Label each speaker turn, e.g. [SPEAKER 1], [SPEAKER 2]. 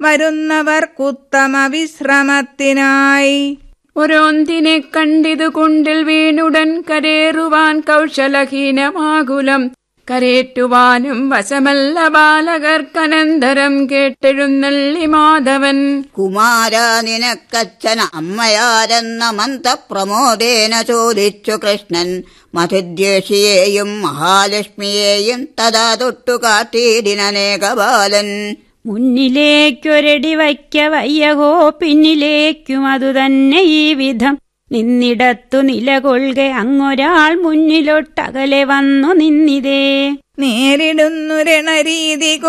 [SPEAKER 1] വരുന്നവർക്കുത്തമ വിശ്രമത്തിനായി
[SPEAKER 2] ഒരോന്തിനെ കണ്ടിതു കുണ്ടിൽ വീണുടൻ കരേറുവാൻ കൗശലഹീനമാകുലം കരേറ്റുവാനും വശമല്ല ബാലകർക്കനന്തരം കേട്ടെഴുന്നള്ളി മാധവൻ
[SPEAKER 3] കുമാര നിനക്കച്ഛന അമ്മയാരെന്ന മന്ത്രപ്രമോദേന ചോദിച്ചു കൃഷ്ണൻ മധുദ്വേഷിയെയും മഹാലക്ഷ്മിയെയും തഥാ തൊട്ടു കാട്ടിയിടിനേകബാലൻ
[SPEAKER 4] മുന്നിലേക്കൊരടി വയ്ക്ക വയ്യകോ പിന്നിലേക്കും അതുതന്നെ ഈ വിധം നിന്നിടത്തു നിലകൊള്ളുക അങ്ങൊരാൾ മുന്നിലൊട്ടകലെ വന്നു നിന്നിതേ
[SPEAKER 1] നേരിടുന്നു രണരീതി